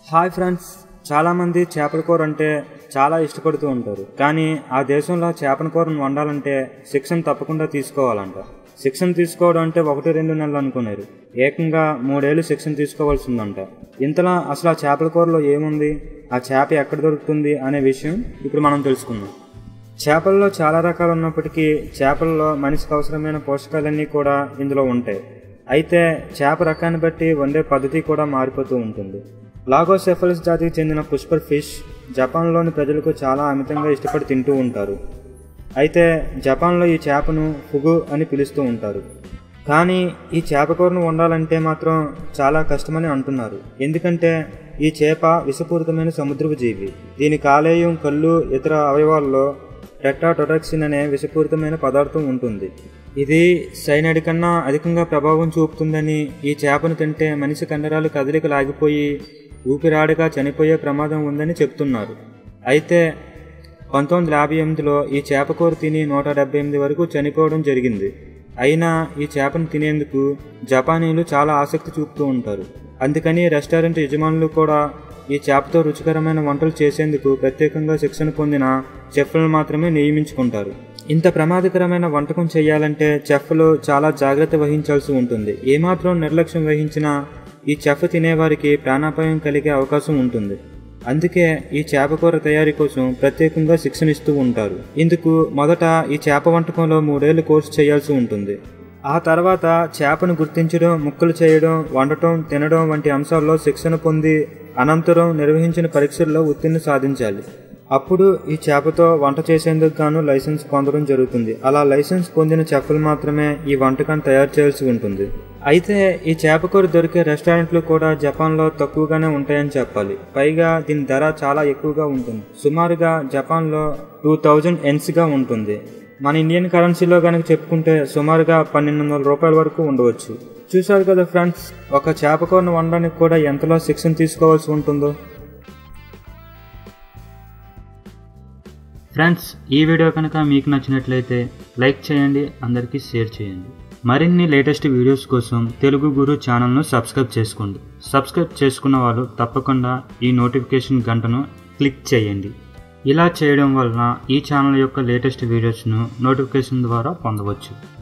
hi friends చాలామంది చేపల కూర అంటే చాలా ఇష్టపడుతూ ఉంటారు కానీ ఆ దేశంలో చేపల కూరను వండాలంటే శిక్షణ తప్పకుండా తీసుకోవాలంట శిక్షణ తీసుకోవడం అంటే ఒకటి రెండు నెలలు అనుకున్నారు ఏకంగా మూడేళ్ళు శిక్షణ తీసుకోవాల్సిందంట ఇంతలా అసలు ఆ చేపల కూరలో ఏముంది ఆ చేప ఎక్కడ దొరుకుతుంది అనే విషయం ఇప్పుడు మనం తెలుసుకుందాం చేపల్లో చాలా రకాలు ఉన్నప్పటికీ చేపల్లో మనిషికి అవసరమైన పోషకాలన్నీ కూడా ఇందులో ఉంటాయి అయితే చేప రకాన్ని బట్టి వండే పద్ధతి కూడా మారిపోతూ ఉంటుంది లాగోసెఫలస్ జాతికి చెందిన పుష్పర్ ఫిష్ జపాన్లోని ప్రజలకు చాలా అమితంగా ఇష్టపడి తింటూ ఉంటారు అయితే జపాన్లో ఈ చేపను ఫుగు అని పిలుస్తూ ఉంటారు కానీ ఈ చేప కూరను వండాలంటే మాత్రం చాలా కష్టమని అంటున్నారు ఎందుకంటే ఈ చేప విషపూరితమైన సముద్రపు జీవి దీని కాలేయం కళ్ళు ఇతర అవయవాల్లో టెట్రాటొటాక్సిన్ అనే విషపూరితమైన పదార్థం ఉంటుంది ఇది సైనైడ్ కన్నా అధికంగా ప్రభావం చూపుతుందని ఈ చేపను తింటే మనిషి కండరాలు కదలికలు ఆగిపోయి ఊపిరాడగా చనిపోయే ప్రమాదం ఉందని చెప్తున్నారు అయితే పంతొమ్మిది వందల యాభై ఎనిమిదిలో ఈ చేపకూర తిని నూట డెబ్బై ఎనిమిది వరకు చనిపోవడం జరిగింది అయినా ఈ చేపను తినేందుకు జపానీలు చాలా ఆసక్తి చూపుతూ ఉంటారు అందుకని రెస్టారెంట్ యజమానులు కూడా ఈ చేపతో రుచికరమైన వంటలు చేసేందుకు ప్రత్యేకంగా శిక్షణ పొందిన చెఫ్లను మాత్రమే నియమించుకుంటారు ఇంత ప్రమాదకరమైన వంటకం చేయాలంటే చెఫ్లు చాలా జాగ్రత్త వహించాల్సి ఉంటుంది ఏమాత్రం నిర్లక్ష్యం వహించినా ఈ చెఫ్ తినేవారికి ప్రాణాపాయం కలిగే అవకాశం ఉంటుంది అందుకే ఈ చేపకూర తయారీ కోసం ప్రత్యేకంగా శిక్షణ ఇస్తూ ఉంటారు ఇందుకు మొదట ఈ చేప వంటకంలో మూడేళ్లు కోర్సు చేయాల్సి ఉంటుంది ఆ తర్వాత చేపను గుర్తించడం ముక్కలు చేయడం వండటం తినడం వంటి అంశాల్లో శిక్షణ పొంది అనంతరం నిర్వహించిన పరీక్షల్లో ఉత్తీర్ణ సాధించాలి అప్పుడు ఈ చేపతో వంట చేసేందుకు గాను లైసెన్స్ పొందడం జరుగుతుంది అలా లైసెన్స్ పొందిన చెఫ్లు మాత్రమే ఈ వంటకాన్ని తయారు చేయాల్సి ఉంటుంది అయితే ఈ చేపకూర దొరికే రెస్టారెంట్లు కూడా జపాన్లో తక్కువగానే ఉంటాయని చెప్పాలి పైగా దీని ధర చాలా ఎక్కువగా ఉంటుంది సుమారుగా జపాన్లో టూ థౌజండ్ ఎన్స్గా ఉంటుంది మన ఇండియన్ కరెన్సీలో కనుక చెప్పుకుంటే సుమారుగా పన్నెండు వందల రూపాయల వరకు ఉండవచ్చు చూశారు కదా ఫ్రెండ్స్ ఒక చేపకూరను వండడానికి కూడా ఎంతలో శిక్షణ తీసుకోవాల్సి ఉంటుందో ఫ్రెండ్స్ ఈ వీడియో కనుక మీకు నచ్చినట్లయితే లైక్ చేయండి అందరికీ షేర్ చేయండి మరిన్ని లేటెస్ట్ వీడియోస్ కోసం తెలుగు గురు ఛానల్ను సబ్స్క్రైబ్ చేసుకోండి సబ్స్క్రైబ్ చేసుకున్న వాళ్ళు తప్పకుండా ఈ నోటిఫికేషన్ గంటను క్లిక్ చేయండి ఇలా చేయడం వలన ఈ ఛానల్ యొక్క లేటెస్ట్ వీడియోస్ను నోటిఫికేషన్ ద్వారా పొందవచ్చు